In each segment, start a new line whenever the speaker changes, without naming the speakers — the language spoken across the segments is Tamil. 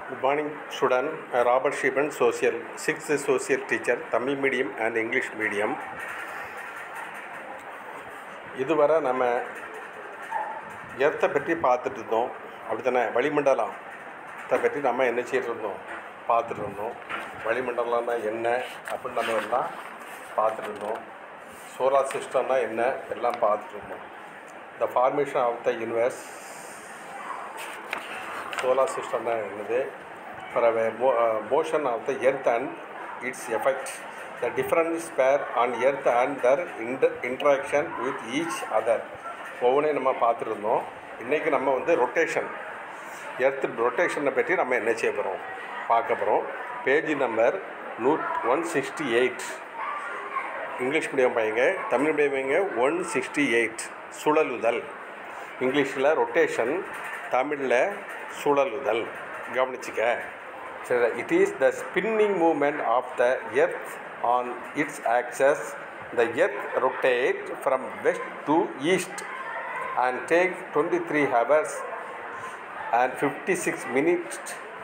Good morning, student. Uh, Robert Shiban, social, sixth social teacher, Tamil medium and English medium. இதுவரை நம்ம எர்த்தை பற்றி பார்த்துட்டு இருந்தோம் அப்படி தானே வளிமண்டலத்தை பற்றி நம்ம என்ன செய்யிட்டு இருந்தோம் பார்த்துட்டு இருந்தோம் வளிமண்டலம்னா என்ன அப்படின்னு நம்ம எல்லாம் பார்த்துட்டு இருந்தோம் சோலார் சிஸ்டம்னா என்ன எல்லாம் பார்த்துட்டு இருந்தோம் the formation of the universe solar சிஸ்டம்னா என்னது for a motion of the earth and its effect the different sphere on earth and their inter interaction with each other ஒவ்வொன்றையும் நம்ம பார்த்துருந்தோம் இன்றைக்கி நம்ம வந்து ரொட்டேஷன் எர்த் ரொட்டேஷனை பற்றி நம்ம என்ன செய்ய போகிறோம் பார்க்க போகிறோம் பேஜ் நம்பர் நூ one sixty eight English medium பையங்க தமிழ் மீடியம் பையங்க ஒன் சிக்ஸ்டி எயிட் சுழலுதல் இங்கிலீஷில் ரொட்டேஷன் தமிழில் சுழலுதல் கவனிச்சுக்க சரி it is the spinning moment of the earth on its axis the earth rotate from west to east and take twenty three hours and fifty six minutes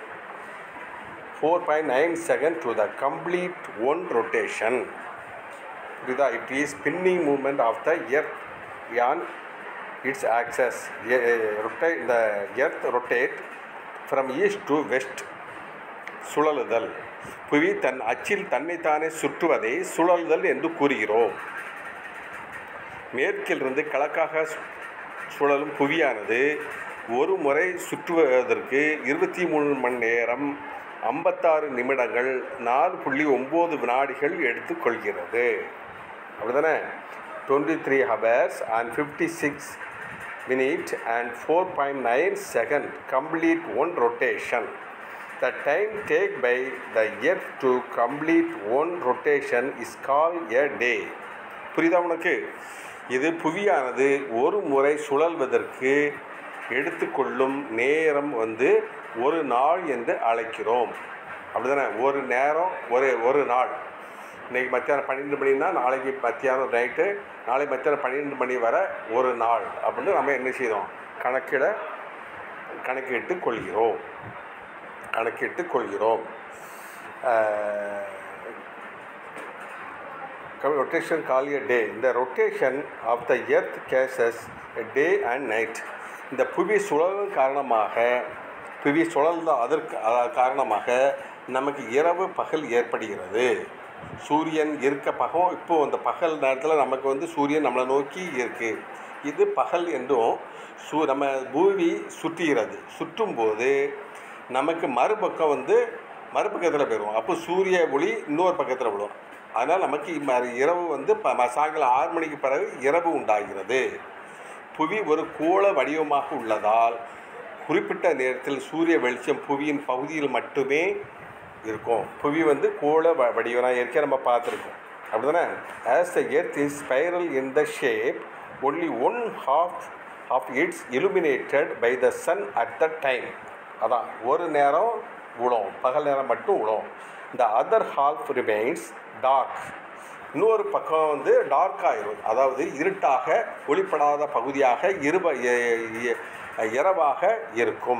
four point nine second to the complete one rotation புரியுதா it is spinning moment of the earth on its axis rotate the earth rotate from east to west சுழலுதல் புவி தன் அச்சில் தன்னைத்தானே சுற்றுவதை சுழலுதல் என்று கூறுகிறோம் மேற்கிலிருந்து கிழக்காக சுழலும் புவியானது ஒரு முறை சுற்றுவதற்கு இருபத்தி மூணு மணி நேரம் ஐம்பத்தாறு நிமிடங்கள் நாலு புள்ளி ஒம்பது வினாடிகள் எடுத்துக்கொள்கிறது அப்படிதானே twenty three hours and fifty six minute and 4.9 second complete one rotation. The time take by the earth to complete one rotation is called a day. புரியுதா உனக்கு இது புவியானது ஒரு முறை சுழல்வதற்கு எடுத்துக்கொள்ளும் நேரம் வந்து ஒரு நாள் என்று அழைக்கிறோம் அப்படிதானே ஒரு நேரம் ஒரு ஒரு நாள் இன்றைக்கி மத்தியானம் பன்னெண்டு மணினா நாளைக்கு மத்தியானம் நைட்டு நாளைக்கு மத்தியானம் பன்னிரெண்டு மணி வரை ஒரு நாள் அப்படின்னு நம்ம என்ன செய்தோம் கணக்கிட கணக்கிட்டு கொள்கிறோம் கணக்கிட்டு கொள்கிறோம் ரொட்டேஷன் கால் எ டே இந்த rotation of the earth causes day and night இந்த புவி சுழலும் காரணமாக புவி சுழல்ந்த அதற்கு காரணமாக நமக்கு இரவு பகல் ஏற்படுகிறது சூரியன் இருக்க பகம் இப்போது அந்த பகல் நேரத்தில் நமக்கு வந்து சூரியன் நம்மளை நோக்கி இருக்குது இது பகல் என்றும் சூ நம்ம பூமி சுற்றுகிறது சுற்றும்போது நமக்கு மறுபக்கம் வந்து மறுபக்கத்தில் போயிடும் அப்போ சூரிய ஒளி இன்னொரு பக்கத்தில் விடும் அதனால் நமக்கு இரவு வந்து ப சாயங்காலம் ஆறு மணிக்கு பிறகு இரவு உண்டாகிறது புவி ஒரு கோள வடிவமாக உள்ளதால் குறிப்பிட்ட நேரத்தில் சூரிய வெளிச்சம் புவியின் பகுதியில் மட்டுமே இருக்கும் புவி வந்து கோள வ வடிவம் ஏற்கனவே நம்ம பார்த்துருக்கோம் அப்படி தானே as the earth is spiral in the shape only one half of its illuminated by the sun at the time அதான் ஒரு நேரம் விடும் பகல் நேரம் மட்டும் விடும் இந்த அதர் ஹால்ஃப் ரிமைன்ஸ் டார்க் இன்னொரு பக்கம் வந்து டார்க் ஆயிரும் அதாவது இருட்டாக ஒளிப்படாத பகுதியாக இருப இரவாக இருக்கும்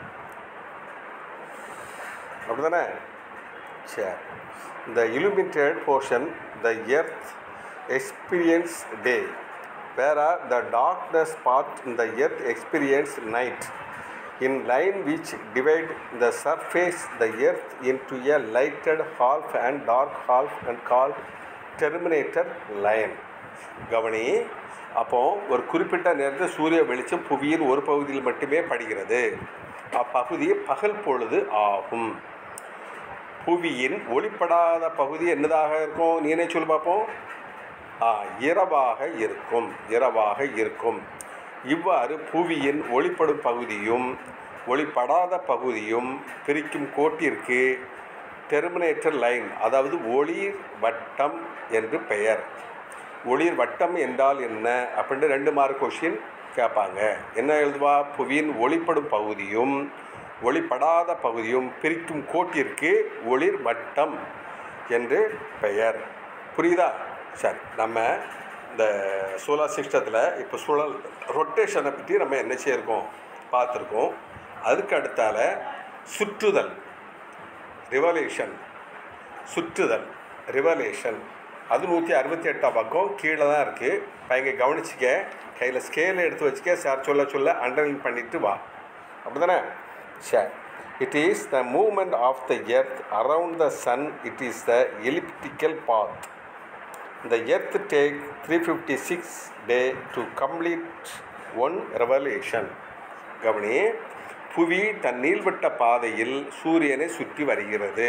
அப்படிதானே சரி இந்த illuminated portion the earth experience day whereas the darkness part in the earth experience night in line which divide the surface the earth into a lighted half and dark half and called terminator line கவனி அப்போ ஒரு குறிப்பிட்ட நேரத்தில் சூரிய வெளிச்சம் புவியின் ஒரு பகுதியில் மட்டுமே படுகிறது அப்பகுதி பகல் பொழுது ஆகும் புவியின் ஒளிப்படாத பகுதி என்னதாக இருக்கும் நீனே சொல்லி பார்ப்போம் இரவாக இருக்கும் இரவாக இருக்கும் இவ்வாறு புவியின் ஒளிப்படும் பகுதியும் ஒளிப்படாத பகுதியும் பிரிக்கும் கோட்டிற்கு டெர்மினேட்டர் லைன் அதாவது ஒளிர் வட்டம் என்று பெயர் ஒளிர் வட்டம் என்றால் என்ன அப்படின்ட்டு ரெண்டு மார்க் கொஷின் கேட்பாங்க என்ன எழுதுவா புவியின் ஒளிப்படும் பகுதியும் ஒளிப்படாத பகுதியும் பிரிக்கும் கோட்டிற்கு ஒளிர் வட்டம் என்று பெயர் புரியுதா சரி நம்ம இந்த சோலார் சிஸ்டத்தில் இப்போ சுழல் ரொட்டேஷனை பற்றி நம்ம என்ன செய்யிருக்கோம் பார்த்துருக்கோம் அதுக்கு அடுத்தால சுற்றுதல் ரிவலேஷன் சுற்றுதல் ரிவலேஷன் அது நூற்றி அறுபத்தி எட்டாம் பக்கம் கீழே தான் இருக்குது பையங்க கவனிச்சிக்க கையில் ஸ்கேலை எடுத்து வச்சுக்க சார் சொல்ல சொல்ல அண்டர்லைன் பண்ணிட்டு வா அப்படி தானே சரி it is the moment of the earth around the sun it is the elliptical path the earth take 356 day to complete one revolution கவனி புவி தன் நீள்வட்ட பாதையில் சூரியனை சுற்றி வருகிறது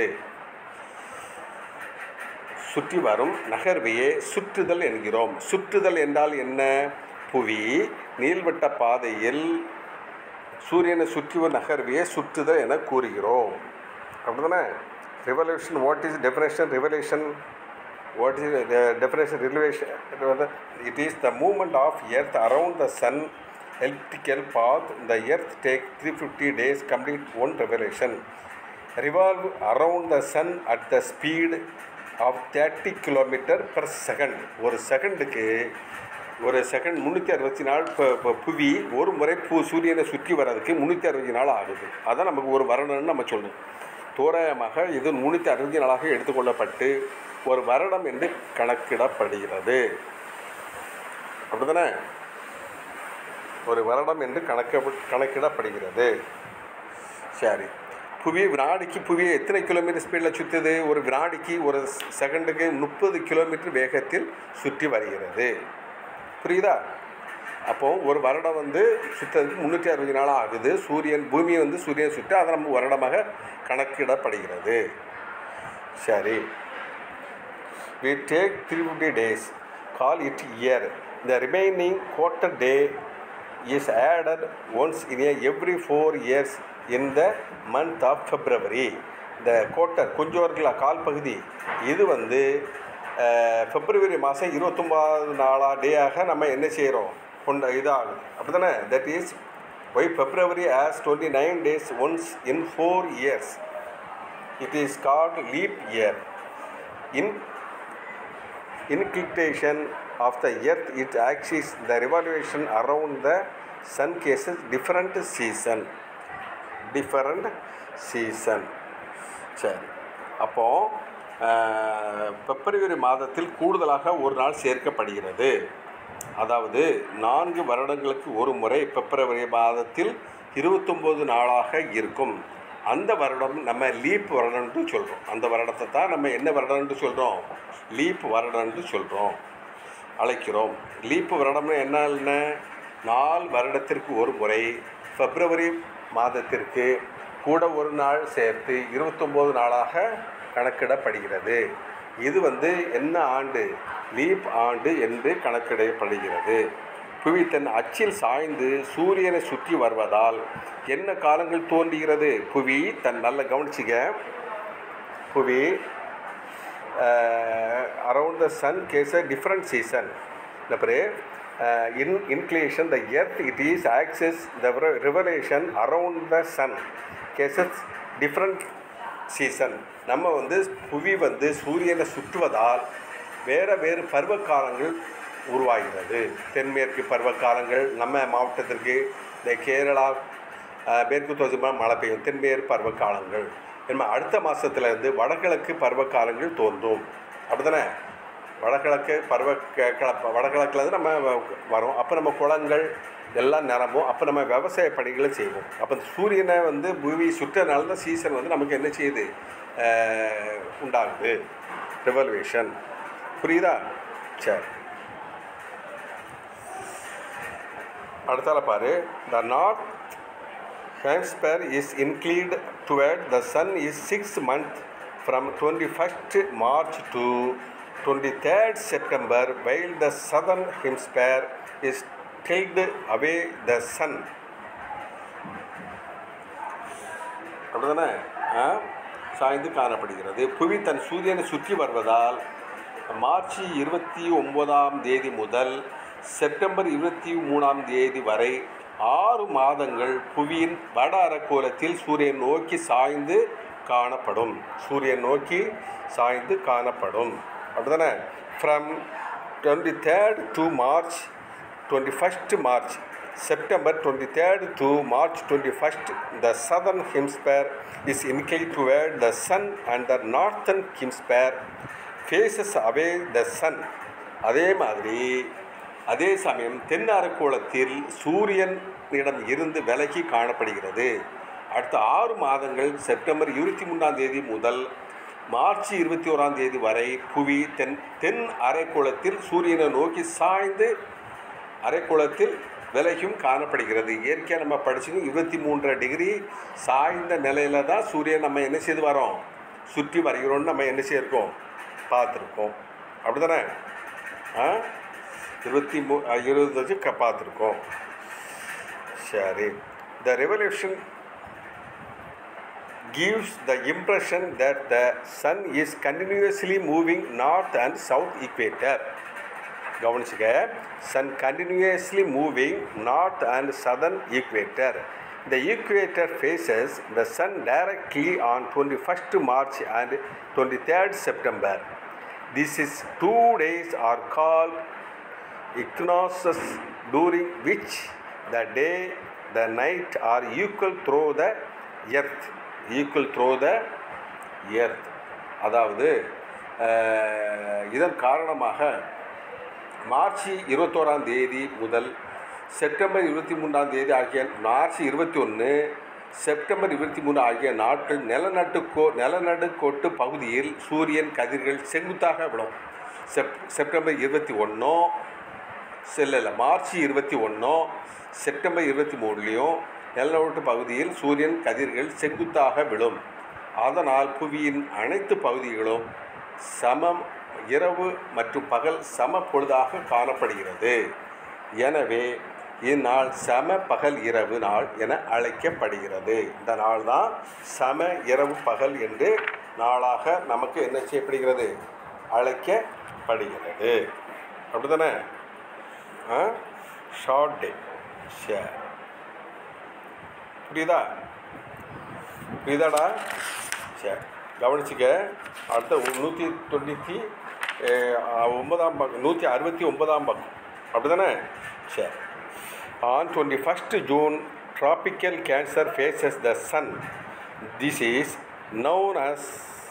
சுற்றி வரும் நகர்வையே சுற்றுதல் என்கிறோம் சுற்றுதல் என்றால் என்ன புவி நீள்வட்ட பாதையில் சூரியனை சுற்றி ஒரு நகர்வையே சுற்றுதல் என கூறுகிறோம் அப்படிதானே revolution what is definition revolution what is the definition relation it is the movement of earth around the sun elliptical path the earth take 350 days complete one revolution revolve around the sun at the speed of 30 kilometer per second ஒரு செகண்டுக்கு ஒரு செகண்ட் முந்நூற்றி அறுபத்தி நாள் இப்போ இப்போ புவி ஒரு முறை பூ சூரியனை சுற்றி வர்றதுக்கு முந்நூற்றி அறுபத்தி நாள் ஆகுது அதான் நமக்கு ஒரு வருடம்னு நம்ம சொல்லணும் தோராயமாக இது முந்நூற்றி அறுபத்தி நாளாக எடுத்துக்கொள்ளப்பட்டு ஒரு வருடம் என்று கணக்கிடப்படுகிறது அப்படிதானே ஒரு வருடம் என்று கணக்க கணக்கிடப்படுகிறது சரி புவி வினாடிக்கு புவியை எத்தனை கிலோமீட்டர் ஸ்பீடில் சுற்றுது ஒரு வினாடிக்கு ஒரு செகண்டுக்கு முப்பது கிலோமீட்டர் வேகத்தில் சுற்றி வருகிறது புரியுதா அப்போ ஒரு வருடம் வந்து சுற்றுறதுக்கு முந்நூற்றி அறுபது நாள் ஆகுது சூரியன் பூமியை வந்து சூரியன் சுற்றி அதை நம்ம வருடமாக கணக்கிடப்படுகிறது சரி we take 350 days, call it year. The remaining quarter day is added once in a every four years in the month of February. இந்த குவார்ட்டர் கொஞ்சம் இருக்குல்ல கால் பகுதி இது வந்து பிப்ரவரி மாதம் இருபத்தொம்பதாவது நாளாக டேயாக நம்ம என்ன செய்கிறோம் கொண்ட இதாகுது அப்படி தானே that is why February as twenty nine days once in four years it is called leap year in inclination of the earth its axis the revolution around the sun cases different season different season சரி அப்போ பிப்ரவரி மாதத்தில் கூடுதலாக ஒரு நாள் சேர்க்கப்படுகிறது அதாவது நான்கு வருடங்களுக்கு ஒரு முறை பிப்ரவரி மாதத்தில் இருபத்தொம்போது நாளாக இருக்கும் அந்த வருடம் நம்ம லீப் வருடம்னு சொல்கிறோம் அந்த வருடத்தை தான் நம்ம என்ன வருடம்னு சொல்கிறோம் லீப் வருடம்னு சொல்கிறோம் அழைக்கிறோம் லீப் வருடம்னு என்ன நாலு வருடத்திற்கு ஒரு முறை பிப்ரவரி மாதத்திற்கு கூட ஒரு நாள் சேர்த்து இருபத்தொம்போது நாளாக கணக்கிடப்படுகிறது இது வந்து என்ன ஆண்டு லீப் ஆண்டு என்று கணக்கிடப்படுகிறது புவி தன் அச்சில் சாய்ந்து சூரியனை சுற்றி வருவதால் என்ன காலங்கள் தோன்றுகிறது புவி தன் நல்ல கவனிச்சிக்க புவி around the sun causes a different season இந்த பிறகு in inclination the earth it is axis the revolution around the sun causes different season நம்ம வந்து புவி வந்து சூரியனை சுற்றுவதால் வேறு வேறு பருவகாலங்கள் உருவாகிறது தென்மேற்கு பருவகாலங்கள் நம்ம மாவட்டத்திற்கு இந்த கேரளா மேற்கு தொடர்ச்சி மழை பெய்யும் தென்மேற்கு பருவகாலங்கள் நம்ம அடுத்த மாதத்துலேருந்து வடகிழக்கு பருவகாலங்கள் தோன்றும் அப்படி தானே வடகிழக்கு பருவ வடகிழக்குலேருந்து நம்ம வரோம் அப்போ நம்ம குளங்கள் எல்லாம் நிரம்பும் அப்போ நம்ம விவசாய பணிகளை செய்வோம் அப்போ சூரியனை வந்து பூமி சுற்றனால தான் சீசன் வந்து நமக்கு என்ன செய்யுது உண்டாகுது ரிவல்யூஷன் புரியுதா சரி அடுத்தால பாரு the north hemisphere is inclined toward the sun is six month from twenty first March to twenty third September while the southern hemisphere is tilted away the sun அப்படிதானே சாய்ந்து காணப்படுகிறது புவி தன் சூரியனை சுற்றி வருவதால் மார்ச் இருபத்தி ஒன்பதாம் தேதி முதல் செப்டம்பர் இருபத்தி மூணாம் தேதி வரை ஆறு மாதங்கள் புவியின் வட அரைக்கோளத்தில் சூரியன் நோக்கி சாய்ந்து காணப்படும் சூரியன் நோக்கி சாய்ந்து காணப்படும் அப்படிதானே from twenty third to March twenty first March September 23rd to March 21st, the southern hemisphere is inclined toward the sun and the northern hemisphere faces away the sun. அதே மாதிரி அதே சமயம் தென் அரைக்கோளத்தில் சூரியனிடம் இருந்து விலகி காணப்படுகிறது அடுத்த ஆறு மாதங்கள் செப்டம்பர் இருபத்தி மூணாம் தேதி முதல் மார்ச் இருபத்தி ஓராம் தேதி வரை புவி தென் தென் அரைக்கோளத்தில் சூரியனை நோக்கி சாய்ந்து அரைக்கோளத்தில் விலகியும் காணப்படுகிறது இயற்கையாக நம்ம படிச்சுக்கணும் இருபத்தி மூன்றரை டிகிரி சாய்ந்த நிலையில தான் சூரியன் நம்ம என்ன செய்து வரோம் சுற்றி வருகிறோம்னு நம்ம என்ன செய்யிருக்கோம் பார்த்துருக்கோம் அப்படி தானே ஆ இருபத்தி மூ இருபது வச்சு க பார்த்துருக்கோம் சரி the revolution gives the impression that the sun is continuously moving north and south equator கவனிச்சுக்க sun continuously moving north and southern equator The equator faces the sun directly on 21st March and 23rd September. This is two days are called equinoxes during which the day the night are equal through the earth equal through the earth அதாவது அஹ், இதன் காரணமாக மார்ச் இருபத்தோராம் தேதி முதல் செப்டம்பர் இருபத்தி மூன்றாம் தேதி ஆகிய மார்ச் இருபத்தி ஒன்று செப்டம்பர் இருபத்தி மூணு ஆகிய நாட்கள் நிலநட்டுக்கோ நிலநடுக்கோட்டு பகுதியில் சூரியன் கதிர்கள் செங்குத்தாக விடும் செப் செப்டம்பர் இருபத்தி ஒன்றோ இல்லை இல்லை மார்ச் இருபத்தி ஒன்றோ செப்டம்பர் இருபத்தி மூணுலேயும் நிலநடுக்கோட்டு பகுதியில் சூரியன் கதிர்கள் செங்குத்தாக விழும் அதனால் புவியின் அனைத்து பகுதிகளும் சமம் இரவு மற்றும் பகல் சம பொழுதாக காணப்படுகிறது எனவே இந்நாள் சம பகல் இரவு நாள் என அழைக்கப்படுகிறது இந்த நாள் தான் சம இரவு பகல் என்று நாளாக நமக்கு என்ன செய்யப்படுகிறது அழைக்கப்படுகிறது அப்படிதானே ஷார்ட் டே ஷேர் புரியுதா புரியுதாடா சரி கவனிச்சுக்க அடுத்த நூற்றி தொண்ணூற்றி ஒன்பதாம் பக்கம் நூற்றி அறுபத்தி ஒன்பதாம் பக்கம் அப்படி தானே சரி on twenty first June tropical cancer faces the sun this is known as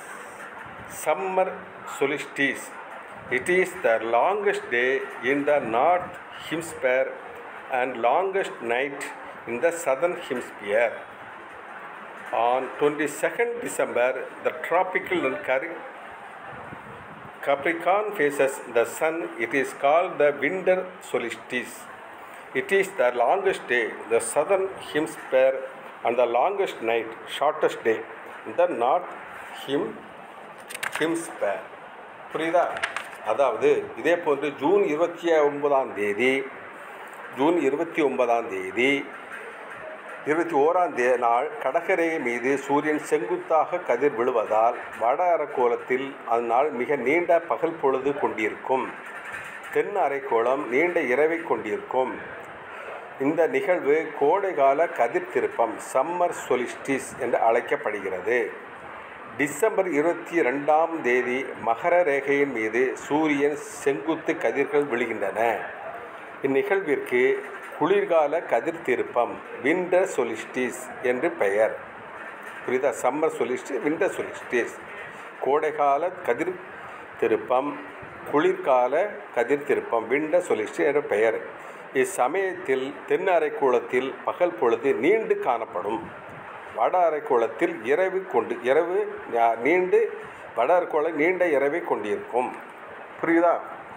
summer solstice. It is the longest day in the north hemisphere and longest night in the southern hemisphere. On 22nd December, the tropical Cari- Capricorn faces the sun. It is called the winter solstice. It is the longest day, the southern hemisphere, and the longest night, shortest day, in the north hem hemisphere புரியுதா அதாவது இதே போன்று ஜூன் இருபத்தி ஒன்பதாம் தேதி ஜூன் இருபத்தி ஒன்பதாம் தேதி இருபத்தி ஓராம் தே நாள் கடற்கரை மீது சூரியன் செங்குத்தாக கதிர் விழுவதால் வட அரைக்கோளத்தில் அந்நாள் மிக நீண்ட பகல் பொழுது கொண்டிருக்கும் தென் அரைக்கோளம் நீண்ட இரவை கொண்டிருக்கும் இந்த நிகழ்வு கோடைகால கதிர் திருப்பம் சம்மர் சொலிஸ்டிஸ் என்று அழைக்கப்படுகிறது டிசம்பர் இருபத்தி ரெண்டாம் தேதி மகர ரேகையின் மீது சூரியன் செங்குத்து கதிர்கள் விழுகின்றன இந்நிகழ்விற்கு குளிர்கால கதிர் திருப்பம் விண்டர் சொலிஸ்டிஸ் என்று பெயர் புரியுதா சம்மர் சொலிஸ்டிஸ் விண்டர் சொலிஸ்டிஸ் கோடைகால கதிர் திருப்பம் குளிர்கால கதிர் திருப்பம் விண்டர் சொலிஸ்டிஸ் என்ற பெயர் இச்சமயத்தில் தென் அரைக்கோளத்தில் பகல் பொழுது நீண்டு காணப்படும் வட அரைக்கோளத்தில் இரவு கொண்டு இரவு ஞா- நீண்டு வட அரைக்கோளம் நீண்ட இரவை கொண்டிருக்கும் புரியுதா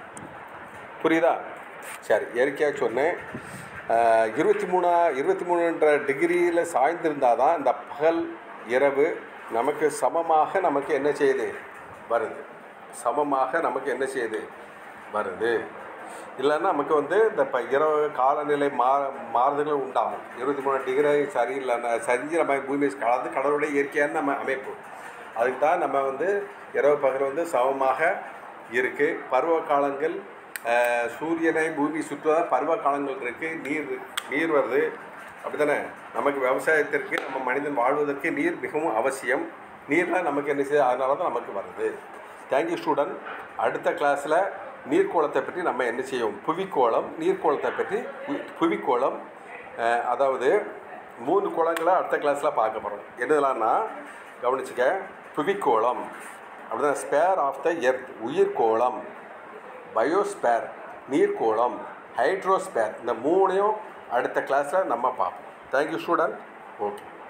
புரியுதா சரி இயற்கையாக சொன்னேன் அஹ், இருபத்தி மூணா இருபத்தி மூணுன்ற டிகிரியில் சாய்ந்திருந்தால் தான் இந்த பகல் இரவு நமக்கு சமமாக நமக்கு என்ன செய்யுது வருது சமமாக நமக்கு என்ன செய்யுது வருது இல்லைன்னா நமக்கு வந்து இந்த இப்போ இரவு காலநிலை மா மாறுதல்கள் உண்டாகும் இருபத்தி மூணு டிகிரி சரியில்லைன்னா சரிஞ்சு நம்ம பூமி கலந்து கடவுளுடைய இயற்கையான நம்ம அமைப்பு அதுக்கு தான் நம்ம வந்து இரவு பகல் வந்து சமமாக இருக்குது பருவ காலங்கள் அஹ், சூரியனை பூமி சுற்றுவதாக பருவ காலங்கள் இருக்குது நீர் நீர் வருது அப்படி தானே நமக்கு விவசாயத்திற்கு நம்ம மனிதன் வாழ்வதற்கு நீர் மிகவும் அவசியம் நீர்லாம் நமக்கு என்ன செய்யுது அதனால தான் நமக்கு வருது தேங்க்யூ ஸ்டூடெண்ட் அடுத்த கிளாஸில் நீர்க்கோளத்தை பற்றி நம்ம என்ன செய்வோம் புவிக்கோளம் நீர்க்கோளத்தை பற்றி பு- புவிக்கோளம் அஹ், அதாவது மூணு கோளங்களை அடுத்த கிளாஸில் பார்க்க போகிறோம் என்னதுலாம்னா கவனிச்சுக்க புவிக்கோளம் அப்படிதான் ஸ்பேர் ஆஃப் த எர்த் உயிர்கோளம் பயோஸ்பேர் நீர்க்கோளம் ஹைட்ரோஸ்பேர் இந்த மூணையும் அடுத்த கிளாஸில் நம்ம பார்ப்போம் தேங்க்யூ ஸ்டூடெண்ட் ஓகே